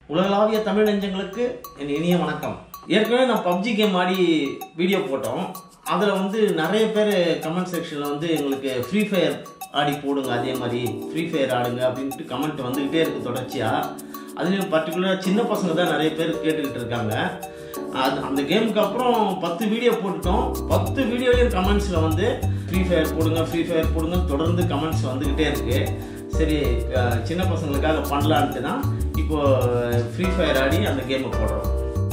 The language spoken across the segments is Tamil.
உலகளாவிய தமிழ் நெஞ்சங்களுக்கு என் இனிய வணக்கம் ஏற்கனவே நான் பப்ஜி கேம் ஆடி வீடியோ போட்டோம் அதில் வந்து நிறைய பேர் கமெண்ட் செக்ஷனில் வந்து எங்களுக்கு ஃப்ரீ ஃபயர் ஆடி போடுங்க அதே மாதிரி ஃப்ரீ ஃபயர் ஆடுங்க அப்படின்ட்டு கமெண்ட் வந்துக்கிட்டே இருக்குது தொடர்ச்சியாக அதுலேயும் பர்டிகுலராக சின்ன பசங்க தான் நிறைய பேர் கேட்டுக்கிட்டு இருக்காங்க அது அந்த கேமுக்கு அப்புறம் பத்து வீடியோ போட்டுட்டோம் பத்து வீடியோலையும் கமெண்ட்ஸில் வந்து ஃப்ரீ ஃபயர் போடுங்க ஃப்ரீ ஃபயர் போடுங்க தொடர்ந்து கமெண்ட்ஸ் வந்துக்கிட்டே இருக்குது சரி அஹ், சின்ன பசங்களுக்காக பண்ணலான்ட்டு தான் இப்போ ஃப்ரீ ஃபயர் ஆடி அந்த கேமை போடுறோம்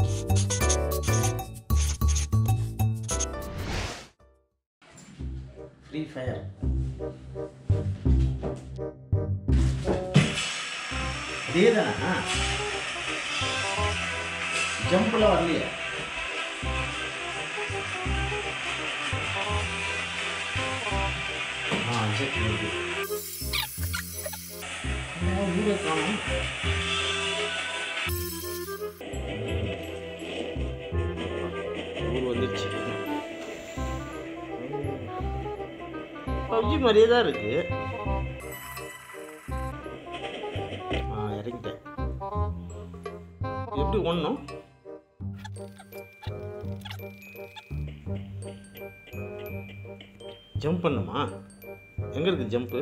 ஃப்ரீ ஃபயர் அதே தானே ஜம்ப்லாம் வரலையே ஆ சரி ஊரை காணும் ஊர் வந்துருச்சு பப்ஜி மாதிரியே தான் இருக்கு ஆ இறங்கிட்டேன் எப்படி ஒன்றும் ஜம்ப் பண்ணுமா எங்கே இருக்குது ஜம்ப்பு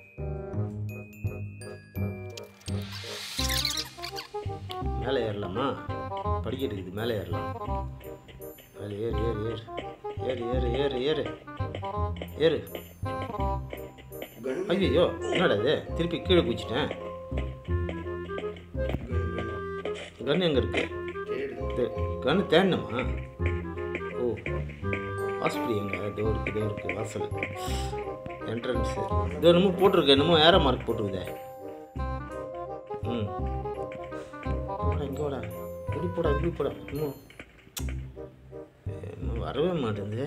மேலே ஏறலாமா படிக்கட்டு இருக்குது மேலே ஏறலாம் மேலே ஏறு ஏறு ஏறு ஏறு ஏறு ஏறு ஏறு ஏறு ஐயோ என்னடா இது திருப்பி கீழே குச்சிட்டேன் கன் எங்கே இருக்கு கன்று தேடணுமா ஓ ஹாஸ்பிட்டல் எங்க இதோ இருக்கு இதோ இருக்கு வாசல் என்ட்ரன்ஸு இதோ என்னமோ போட்டிருக்கு என்னமோ ஏரோ மார்க் போட்டிருக்குதே ம் போடா இங்கே போடா இப்படி போடா இப்படி போடா இன்னும் இன்னும் வரவே மாட்டேங்குது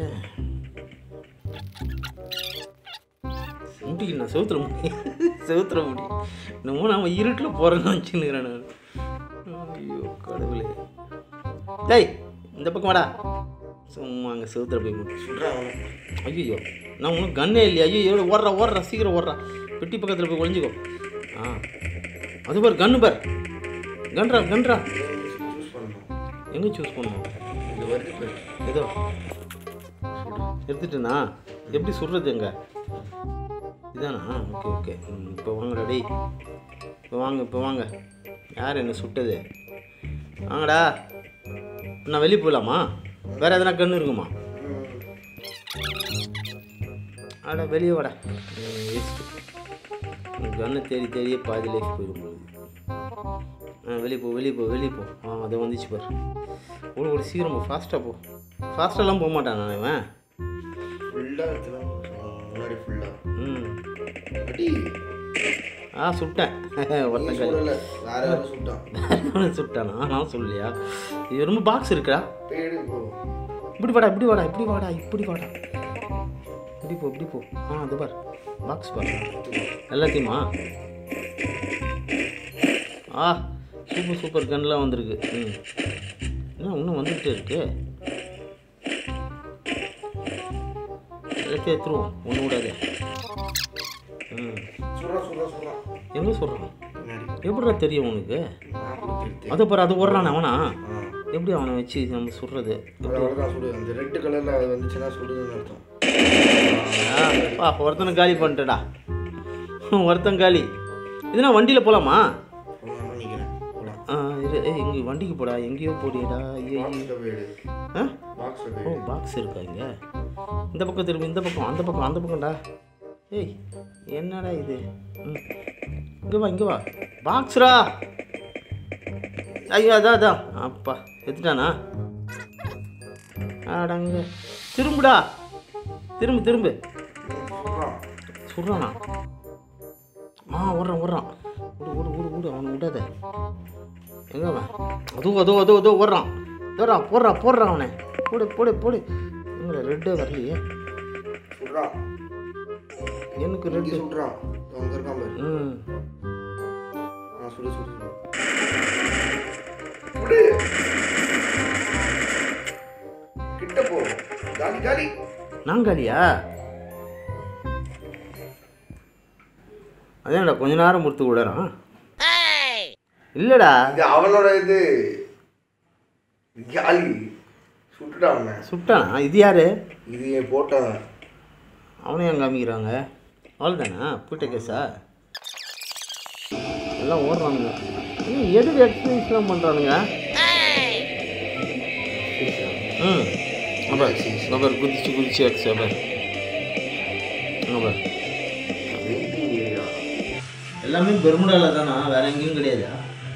முடியும் நான் செவுத்துல முடி செவுத்துல முடி இன்னமும் நம்ம இருட்டில் போகிறேன்னு வச்சுன்னுக்கிறேன் நான் ஐயோ கடவுளே டேய் இந்த பக்கம் வாடா சும்மா அங்கே செவுத்துல போய் முடி ஐயோ நான் உனக்கு கண்ணே இல்லையா ஐயோ எவ்வளோ ஓடுறா ஓடுறா சீக்கிரம் ஓடுறா பெட்டி பக்கத்தில் போய் ஒளிஞ்சிக்கோ ஆ அது பார் கண்ணு பார் கன்றா கன்றா எங்கே சூஸ் பண்ணணும் ஏதோ எடுத்துட்டேனா எப்படி சுடுறது எங்க இதானா ஓகே ஓகே இப்போ வாங்கடா டேய் இப்போ வாங்க இப்போ வாங்க யார் என்ன சுட்டது வாங்கடா நான் வெளியே போகலாமா வேறு எதனா கன்று இருக்குமா அட வெளியே வாடா வேஸ்ட்டு கன்று தேடி தேடியே பாதி லைஃப் போயிடும் போகுது ஆ வெளியே போ வெளியே போ வெளியே போ ஆ அதை வந்துச்சு பாரு ஓடு ஓடு சீக்கிரம் போ ஃபாஸ்ட்டாக போ ஃபாஸ்ட்டாலாம் போக மாட்டான் நான் இவன் ஃபுல்லாக எடுத்துலாம் முன்னாடி ஃபுல்லாக ம் அடி ஆ சுட்டேன் நீ ஒருத்தன் சொல்லல வேற யாரும் சுட்டான் கை சுட்டானா நான் சொல்லலையா இது ரொம்ப பாக்ஸ் இருக்கா போய் எடு போ இப்படி வாடா இப்படி வாடா இப்படி வாடா இப்படி வாடா இப்படி போ இப்படி போ ஆ அது பார் பாக்ஸ் பார் எல்லாத்தையுமா ஆ சூப்பர் சூப்பர் கன்லாம் வந்திருக்கு ம் என்ன இன்னும் வந்துக்கிட்டே இருக்கு எல்லாத்தையும் எடுத்துருவோம் ஒன்று விடாது ம் சுடுறா சுடுறா சுடுறா எங்கே சொல்கிறான் முன்னாடி எப்படிடா தெரியும் உனக்கு நான் கொடுத்துருத்தேன் அதை பாரு அது ஓடுறான் அவனா ஆ எப்படி அவனை வச்சு நம்ம சுடுறது அது அவ்வளோதான் சுடு அந்த ரெட் கலரில் அது வந்துச்சுன்னா சுடுதுன்னு அர்த்தம் ஆ பா ஒருத்தனை காலி பண்ணிட்டடா ஒருத்தன் காலி இதுனா வண்டியில் போகலாமா நான் பண்ணிக்கிறேன் போலாம் ஆ இரு ஏய் இங்கே வண்டிக்கு போடா எங்கேயோ போடியடா ஐயோ பாக்ஸில் போய் எடு ஆ பாக்ஸில் ஓ போய் எடு பாக்ஸ் இருக்கா இங்கே இந்த பக்கம் திரும்பி இந்த பக்கம் அந்த பக்கம் அந்த பக்கம்டா ஏய் என்னடா இது ம் இங்கே வா இங்கே வா பாக்ஸ்ரா ஐயோ அதான் அதான் அப்பா எடுத்துட்டானா ஆடாங்க திரும்புடா திரும்பு திரும்பு சுடுறான் சுடுறானா ஆ ஓடுறான் ஓடுறான் ஓடு ஓடு ஓடு ஓடு அவனை விடாத எங்க அவன் அதோ அதோ அதோ அதோ ஓடுறான் தோறா போடுறா போடுறான் அவனை போடு போடு போடு எங்களை ரெட்டே வரலையே சுடுறான் எனக்கு இங்கே ரெட்டு சுடுறான் அங்கே இருக்கான் பாரு ம் ஆ சுடு சுடு சுடு சுடு கிட்ட போ காலி காலி நாங்காலியா அதேடா கொஞ்ச நேரம் பொறுத்து விடுறான் இல்லைடா இது அவனோட இது காலி சுட்டுட்டான் அவனை சுட்டானா இது யாரு இது என் போட்டவன் அவனையும் அங்கே காமிக்கிறாங்க அவ்வளோதானா பூட்ட கேஸா எல்லாம் ஓடுறானுங்க ம், எதுக்கு எக்ஸசைஸ்லாம் பண்ணுறானுங்க ம் அப்பார் அப்பார் குதிச்சு குதிச்சு எக்ஸ் அப்பார் அப்பார் எல்லாமே பெர்முடாவில் தானா வேற எங்கேயும் கிடையாதா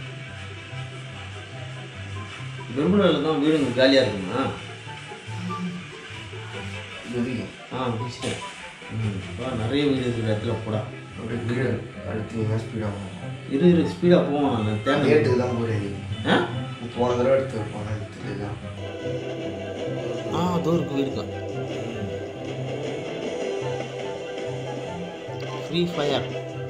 பெர்முடாவில் தான் வீடுங்க காலியாக இருக்குமா ஆ முடிச்சிட்டேன் ம் வா, நிறைய வீடு இருக்கிற இடத்துல போடா அப்படியே வீடு அடுத்து ஸ்பீடாகும் இரு இரு ஸ்பீடாக போவோம் நான் தேவை ரேட்டுக்கு தான் போகிறேன் ஆ போன தடவை எடுத்து போன எடுத்துட்டு தான் ஆ அதோ இருக்கு வீடுக்கா ஃப்ரீ ஃபயர்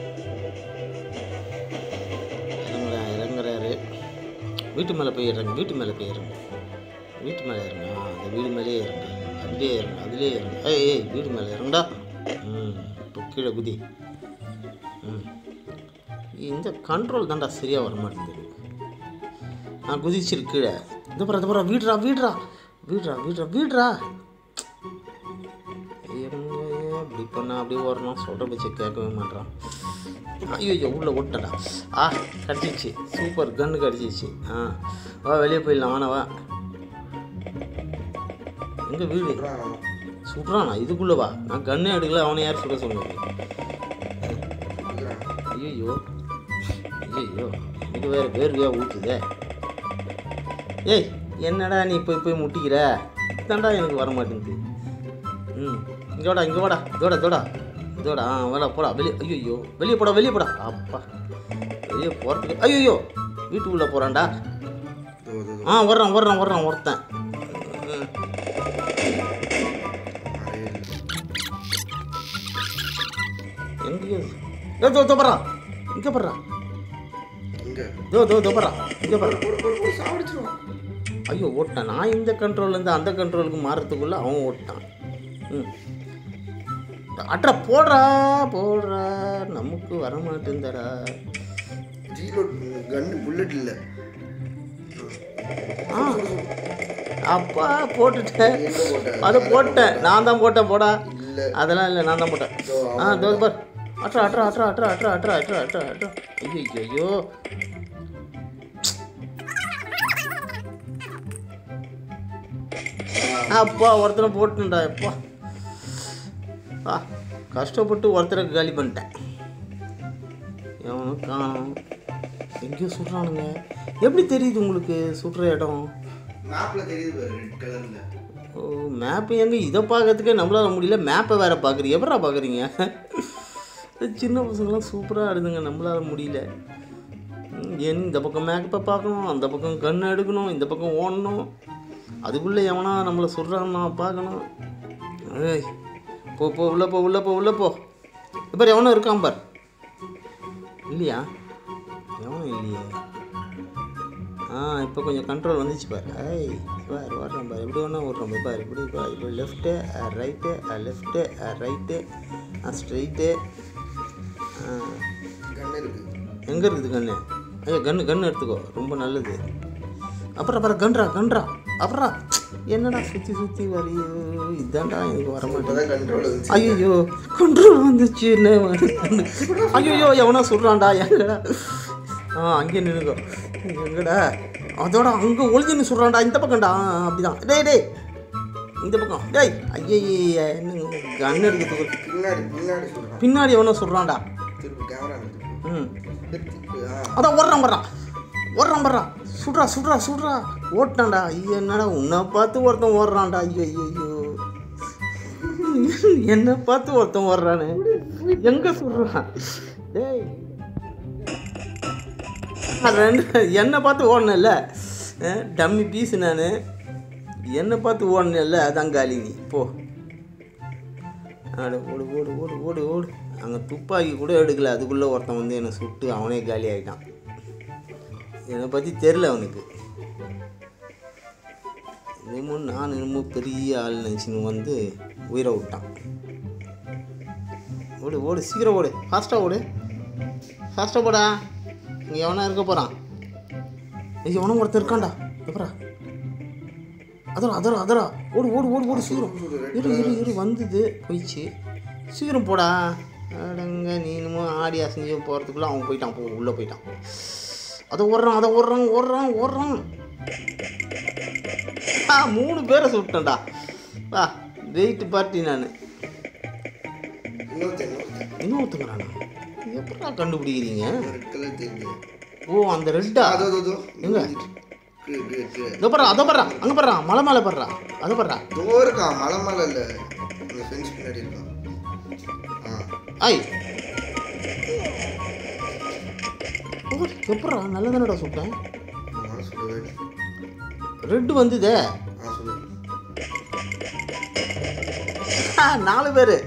இறங்குறா இறங்குறாரு வீட்டு மேலே போய் இறங்கு வீட்டு மேலே போய் இறங்கு வீட்டு மேலே இறங்க ஆ அந்த வீடு மேலேயே இறங்கு அதுலேயே இறங்கு அதுலேயே இறங்கு ஏய் ஏய் வீடு மேலே இறங்குடா ம் இப்போ கீழே குதி ம் இந்த கண்ட்ரோல் தான்டா சரியாக வர மாட்டேங்குது நான் குதிச்சிரு கீழே இந்த பாரு இந்த பாரு வீடுறா வீடுறா வீடுறா வீடுறா வீடுறா எங்க அப்படி பண்ணா அப்படியே வரணும் சொல்கிற பச்சை கேட்கவே மாட்டான் ஐயோ ஐயோ உள்ளே ஓட்டடா ஆ கடிச்சிச்சு சூப்பர் கன்று கடிச்சிச்சு ஆ வா வெளியே போயிடலாம் வாண்ணா வா எங்கே வீடு சுடுறானா இதுக்குள்ளே வா நான் கண்ணே எடுக்கல அவனை யார் சுட சொன்னது ஐயோ ஐயோ இது வேறு வேர்வையா ஊற்றுதே ஏய் என்னடா நீ போய் போய் முட்டிக்கிற தாண்டா எனக்கு வர மாட்டேங்குது ம் இங்கே வாடா இங்கே வாடா இதோட இதோடா இதோட ஆ வாடா போடா வெளியே ஐயோ வெளியே போடா வெளியே போடா அப்பா வெளியே போகிறதுக்கு ஐயோ வீட்டுக்குள்ளே போகிறான்டா ஆ வர்றான் வர்றான் வர்றான் ஒருத்தன் ம். எங்கேயோ ஏ தோ தோ பர்றா இங்கே பர்றா இங்கே தோ தோ தோ பர்றா இங்கே பர்றா போடு போடு போடு சாப்பிடுச்சிருவான் ஐயோ ஓட்டான் நான் இந்த கண்ட்ரோல்லேருந்து அந்த கண்ட்ரோலுக்கு மாறத்துக்குள்ளே அவன் ஓட்டான் ம் அட்ரா போடுறா போடுறா நமக்கு வர மாட்டேந்தடா ஜீரோ கன்னு புல்லட் இல்லை ஆ அப்பா போட்டுட்டேன் எங்க போட்ட அதை போட்டேன் நான் தான் போட்டேன் போடா இல்லை அதெல்லாம் இல்லை நான் தான் போட்டேன் இதோ ஆ தோ பார் அட்ரா அட்ரா அட்ரா அட்ரா அட்ரா அட்ரா அட்ரா அட்ரா அட்ரா ஐயோ ஐயோ அப்பா ஒருத்தனை போட்டுண்டா எப்பா ஆ கஷ்டப்பட்டு ஒருத்தரை காலி பண்ணிட்டேன் எவனும் காணும் எங்கேயோ சுடுறானுங்க எப்படி தெரியுது உங்களுக்கு சுடுற இடம் மேப்பில் தெரியுது பாரு ரெட் கலரில் ஓ மேப்பு எங்க இதை பார்க்கறதுக்கே நம்மளால முடியல மேப்பை வேற பார்க்குறீங்க எப்படா பார்க்குறீங்க சின்ன பசங்களாம் சூப்பராக ஆடுதுங்க நம்மளால முடியல ம், ஏன் இந்த பக்கம் மேப்பை பார்க்கணும் அந்த பக்கம் கண் எடுக்கணும் இந்த பக்கம் ஓடணும் அதுக்குள்ளே எவனா நம்மளை சொல்கிறான்னா பார்க்கணும் ஏய் போ போ உள்ள போ உள்ள போ உள்ள போ இப்போ எவனும் இருக்கான் பார் இல்லையா எவனும் இல்லையே ஆ இப்போ கொஞ்சம் கண்ட்ரோல் வந்துச்சு பாரு ஐய் பாரு ஓடுறேன் பாரு எப்படி வேணா ஓடுறோம் பாரு பாரு இப்படி பாரு இப்போ left right left right straight கண்ணு இருக்கு எங்கே இருக்குது கண்ணு ஐயோ கன்று கன்று எடுத்துக்கோ ரொம்ப நல்லது அப்புறம் அப்புறம் கன்றா கன்றா அப்புறம் என்னடா சுற்றி சுற்றி வரையோ இதான்டா எனக்கு வர மாட்டேன் இப்போதான் கண்ட்ரோல் வந்துச்சு ஐயோ கண்ட்ரோல் வந்துச்சு என்ன ஐயோ எவனா சொல்கிறான்டா எங்கடா ஆ அங்கே நின்னுக்கோ எங்கடா அதோட அங்கே ஒளிஞ்சுன்னு சொல்கிறான்டா இந்த பக்கம்டா ஆ, அப்படிதான் டேய் டேய் இந்த பக்கம் டேய் ஐயய்ய என்ன கன் எடுக்கிறதுக்கு பின்னாடி பின்னாடி சொல்கிறான் பின்னாடி எவனோ சொல்கிறான்டா திருப்பி கேமரா ம் ஆ அதான் ஓடுறான் வர்றான் ஓடுறான் வர்றான் சுடுறா சுடுறா சுடுறா ஓட்டான்டா ஐயோ என்னடா உன்னை பார்த்து ஒருத்தன் ஓடுறான்டா ஐயோ ஐயோ ஐயோ என்னை பார்த்து ஒருத்தன் ஓடுறானு எங்க சுடுறான் டேய் நான் ரெண்டு என்னை பார்த்து ஓடனேல்ல டம்மி பீஸு நான் என்னை பார்த்து ஓடனேல்ல அதான் காலி நீ போ ஆடு ஓடு ஓடு ஓடு ஓடு ஓடு அங்கே துப்பாக்கி கூட எடுக்கல அதுக்குள்ளே ஒருத்தன் வந்து என்னை சுட்டு அவனே காலி ஆகிட்டான் என்னை பற்றி தெரில அவனுக்கு என்னமோ நான் என்னமோ பெரிய ஆள் நினச்சின்னு வந்து உயிரை விட்டான் ஓடு ஓடு சீக்கிரம் ஓடு ஃபாஸ்ட்டாக ஓடு ஃபாஸ்ட்டாக போடா இங்கே எவனா இருக்க போகிறான் ஐயோ உனக்கு ஒருத்தர் இருக்கான்டா எப்பரா அதரா அதரா அதரா ஓடு ஓடு ஓடு ஓடு சீக்கிரம் இரு இரு இரு வந்தது போயிடுச்சு சீக்கிரம் போடா அடங்க நீனுமோ ஆடி அசைஞ்சு போகிறதுக்குள்ளே அவன் போயிட்டான் போ உள்ளே போயிட்டான் அதை ஓடுறான் அதை ஓடுறான் ஓடுறான் ஓடுறான் ஆ மூணு பேரை சுட்டேன்டா வா வெயிட் பார்ட்டி நான் இன்னொருத்தன் இன்னொருத்தன் இன்னொருத்தங்கிறானா எப்படா கண்டுபிடிக்கிறீங்க ரெட் கலர் தெரியுது ஓ அந்த ரெட்டா அதோ அதோ, அதோ எங்க? கீழே, கீழே, கீழே. இதை படுறா அதை படுறா அங்கே படுறா மலை மேலே படுறா அதை படுறா இதோ இருக்கான் மலை மேல இல்ல அந்த ஃபென்ஸ் பின்னாடி இருக்கான் ஆ ஐய் ஓ, எப்பட்றா நல்ல தானடா சுட்டேன் நான் சொல்லவே இல்லை. ரெட்டு வந்ததே ஆ சொல்லு ஆ, நாலு பேர்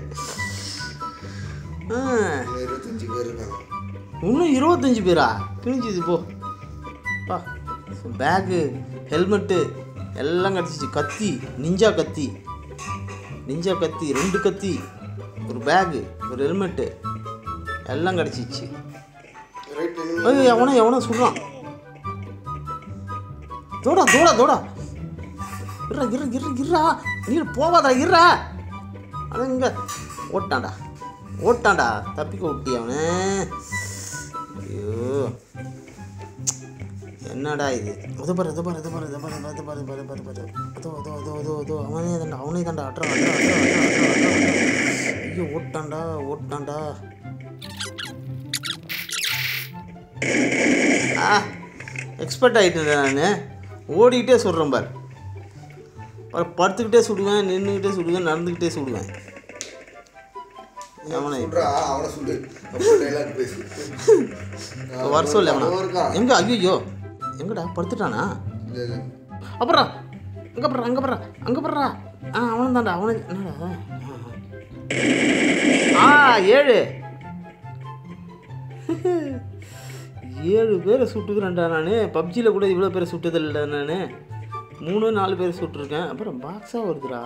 இன்னும் இருபத்தஞ்சு பேர் இருக்காங்க இன்னும் இருபத்தஞ்சு பேரா கிழிஞ்சுது போ பா பேகு ஹெல்மெட்டு எல்லாம் கிடச்சிச்சு கத்தி நிஞ்சா கத்தி நிஞ்சா கத்தி ரெண்டு கத்தி ஒரு பேகு ஒரு ஹெல்மெட்டு எல்லாம் கிடச்சிச்சு ரைட் ஐயோ எவனோ எவனோ சொல்கிறான் தோடா தோடா தோடா இருடா இரு இரு இருடா நீ போவாதா இருடா ஆனால் இங்கே ஓட்டான்டா ஓட்டான்டா தப்பிக்க விட்டி அவனே ஐயோ என்னடா இது அது பாரு அது பாரு அது பாரு அது பாரு அது பாரு அது பாரு அது பாரு அதோ அதோ அதோ அதோ அதோ அவனே தான்டா அவனே தான்டா அட்ரா அட்ரா அட்ரா அட்ரா அட்ரா அட்ரா ஐயோ ஓட்டான்டா ஓட்டான்டா ஆ எக்ஸ்பர்ட் ஆகிட்டேன் நான் ஓடிக்கிட்டே சுடுறேன் பார் பாரு படுத்துக்கிட்டே சுடுவேன் நின்றுக்கிட்டே சுடுவேன் நடந்துக்கிட்டே சுடுவேன் அவனை சொல்றா அவனை சொல்லு அப்புறம் டைலாக் பேசு வர சொல்லு அவனை அதோ இருக்கான் எங்க ஐயோ எங்கடா படுத்துட்டானா இல்ல இல்ல அப்புறம் அங்கே போடுறா அங்கே போடுறா அங்கே போடுறா ஆ அவனும் தான்டா அவனு என்னடா ஆ ஏழு ஏழு பேரை சுட்டுக்கிறேன்டா நான் பப்ஜியில் கூட இவ்வளோ பேரை சுட்டதில்லைடா நான் மூணு நாலு பேர் சுட்டிருக்கேன் அப்புறம் பாக்ஸாக வருதுடா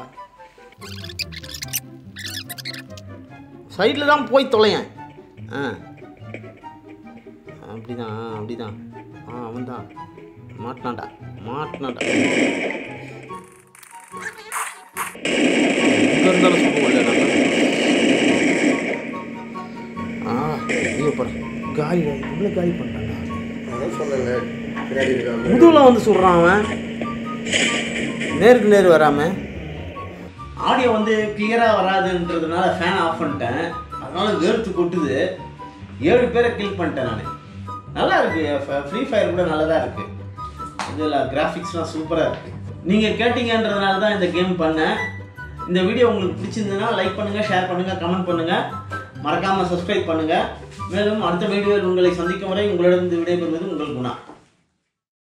சைடில் தான் போய் தொலையேன் ஆ அப்படிதான் அப்படிதான் ஆ அவன் தான் மாட்டினான்டா மாட்டினான்டா எங்கே இருந்தாலும் சொல்லுவோம்ல நம்ம ஆ ஐயோ பாரு காலி இவ்வளோ காலி பண்ணிட்டான்டா அவனும் சொன்னல பின்னாடி இருக்கான் முதுகில் வந்து சொல்கிறான் அவன் நேருக்கு நேர் வராமல் ஆடியோ வந்து கிளியராக வராதுன்றதுனால ஃபேன் ஆஃப் பண்ணிட்டேன் அதனால வேர்த்து கொட்டுது ஏழு பேரை கில் பண்ணிட்டேன் நான் நல்லா இருக்கு ஃப்ரீ ஃபயர் கூட நல்லதா இருக்கு இதில் கிராஃபிக்ஸ்லாம் சூப்பராக இருக்கு நீங்கள் கேட்டீங்கன்றதுனால தான் இந்த கேம் பண்ணேன் இந்த வீடியோ உங்களுக்கு பிடிச்சிருந்ததுன்னா லைக் பண்ணுங்கள் ஷேர் பண்ணுங்கள் கமெண்ட் பண்ணுங்கள் மறக்காமல் சப்ஸ்கிரைப் பண்ணுங்கள் மேலும் அடுத்த வீடியோவில் உங்களை சந்திக்கும் வரை உங்களிடம் விடைபெறுவது உங்கள் குணா